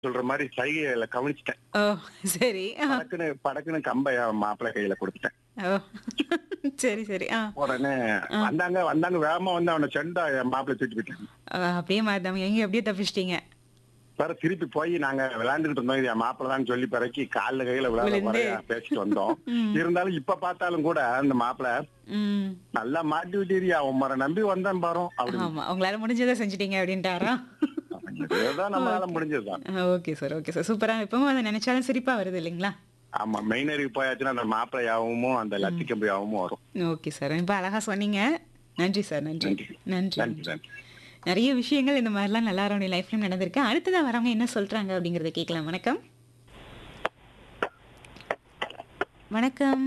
சொல்ற மாதிரி சைகையில கவனிச்சிட்டேன் ஓ சரி ஆ. படக்குன்னு படக்குன்னு கம்ப என் மாப்பிள்ளை கையில கொடுத்துட்டேன் ஓ சரி சரி ஆ உடனே வந்தாங்க வந்தாங்க வேகமா வந்து அவனை செண்டா என் மாப்பிள்ளை தூக்கி விட்டாங்க ஆ, அப்படியே மாத்தாம எங்க அப்படியே தப்பிச்சிட்டீங்க பிற திருப்பி போய் நாங்க விளையாண்டுட்டு இருந்தோம் இது என் மாப்பிள்ளை தான் சொல்லி பிறக்கி கால்ல கையில விளையாட விழுந்து. குறையா பேசிட்டு வந்தோம் இருந்தாலும் இப்ப பார்த்தாலும் கூட அந்த மாப்பிள்ளை ம் நல்லா மாட்டி விட்டீரியா உம்மரை நம்பி வந்தேன் பாரு அப்படின்னு ஆமா உங்களால முடிஞ்சதை செஞ்சிட்டீங்க அப்படின்ட்டாரா இதுதான் நம்மளால முடிஞ்சதுதான் ஓகே சார் ஓகே சார் சூப்பரா இப்பவும் அதை நினைச்சாலும் சிரிப்பா வருது இல்லைங்களா ஆமா மெயினருக்கு போயாச்சுன்னா அந்த மாப்பிள்ளையாவும் அந்த லத்தி கம்பியாவும் வரும் ஓகே சார் இப்போ அழகா சொன்னீங்க நன்றி சார் நன்றி நன்றி. நன்றி நன்றி நன்றி நிறைய விஷயங்கள் இந்த மாதிரிலாம் நல்லா இருக்கணும் லைஃப்லயும் நடந்திருக்கு அடுத்ததா வரவங்க என்ன சொல்றாங்க அப்படிங்கறத கேட்கலாம் வணக்கம் வணக்கம்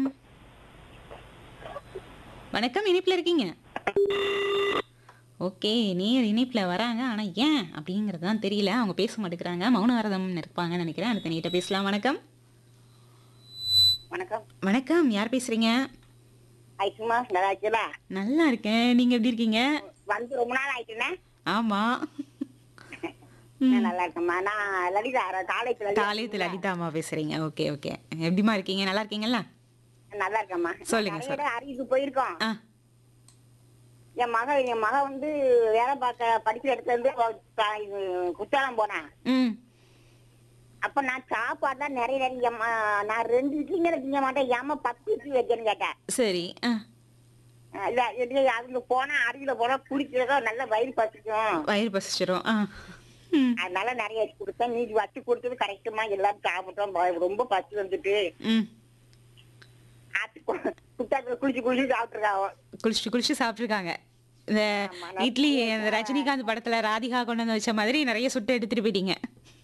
வணக்கம் இனிப்புல இருக்கீங்க ஓகே நேர் இனிப்புல வராங்க ஆனா ஏன் அப்படிங்கறது தான் தெரியல அவங்க பேச மாட்டேங்கிறாங்க மௌன விரதம் இருப்பாங்கன்னு நினைக்கிறேன் அடுத்த நீட்ட பேசலாம் வணக்கம் வணக்கம் வணக்கம் யார் பேசுறீங்க ஐசுமா நல்லா ஆச்சுல நல்லா இருக்கேன் நீங்க எப்படி இருக்கீங்க வந்து ரொம்ப நாள் ஆயிட்டுனே ஆமா நான் நல்லா இருக்கேம்மா நான் லலிதா காலேஜ் தாலியத்து லலிதா அம்மா பேசுறீங்க ஓகே ஓகே எப்படிமா இருக்கீங்க நல்லா இருக்கீங்களா நல்லா இருக்கேம்மா சொல்லுங்க, நிறைய சொல்லுங்க. இடம் அறிவிக்கு போயிருக்கோம் ஆ என் மக என் மக வந்து வேலை பார்க்க படிக்கிற இடத்துல இருந்து அவ க- இது குற்றாலம் போனேன் ம் அப்ப நான் சாப்பாடு தான் நிறைய நிறைய ஏம்மா, நான் ரெண்டு இட்லிங்க திங்க மாட்டேன் ஏமா பத்து இட்லி வைக்கன்னு கேட்டேன் சரி ஆ அஹ் இல்ல இது அதுல போனா அருவியில போனா குளிக்கிறதோ நல்ல வயிறு பசிக்கும் வயிறு பசிச்சிரும் ஆ ம் அதனால நிறைய வச்சு கொடுத்தேன் நீதி வச்சு கொடுத்தது கரெக்டுமா எல்லாரும் சாப்பிட்டோம் ப- ரொம்ப பசி வந்துட்டு ம் ஆத்து கு- குத்தாத்துல குளிச்சு குளிச்சு சாப்பிட்டுருக்காங்க குளிச்சுட்டு குளிச்சு சாப்பிட்ருக்காங்க இந்த இட்லி இந்த ரஜினிகாந்த் படத்துல ராதிகா கொண்டு வந்து வச்ச மாதிரி நிறைய சுட்டு எடுத்துட்டு போயிட்டீங்க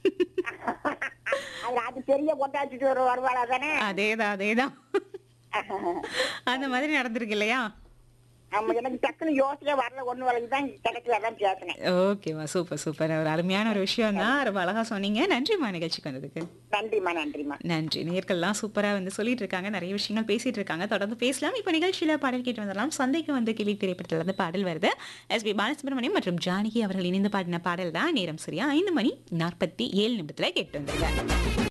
அது அது பெரிய கொட்டை வச்சுட்டு ஒரு வருவாளா தானே அதேதான் அதேதான் அந்த மாதிரி நடந்திருக்கு இல்லையா நம்ம எனக்கு டக்குன்னு யோசனையே வரல ஒண்ணு வரல தான் கிடைச்சி வரலாம் பேசினேன் ஓகேவா சூப்பர் சூப்பர் ஒரு அருமையான ஒரு விஷயம் தான் ரொம்ப அழகா சொன்னீங்க நன்றிம்மா நிகழ்ச்சிக்கு வந்ததுக்கு நன்றிம்மா நன்றிம்மா நன்றி நேர்கள்லாம் சூப்பரா வந்து சொல்லிட்டு இருக்காங்க நிறைய விஷயங்கள் பேசிட்டு இருக்காங்க தொடர்ந்து பேசலாம் இப்போ நிகழ்ச்சியில பாடல் கேட்டு வந்துடலாம் சந்தைக்கு வந்து கிளி திரைப்படத்துல இருந்து பாடல் வருது எஸ் பி பாலசுப்ரமணியம் மற்றும் ஜானகி அவர்கள் இணைந்து பாடின பாடல் தான் நேரம் சரியா ஐந்து மணி நாற்பத்தி ஏழு நிமிடத்துல கேட்டு வந்துருங்க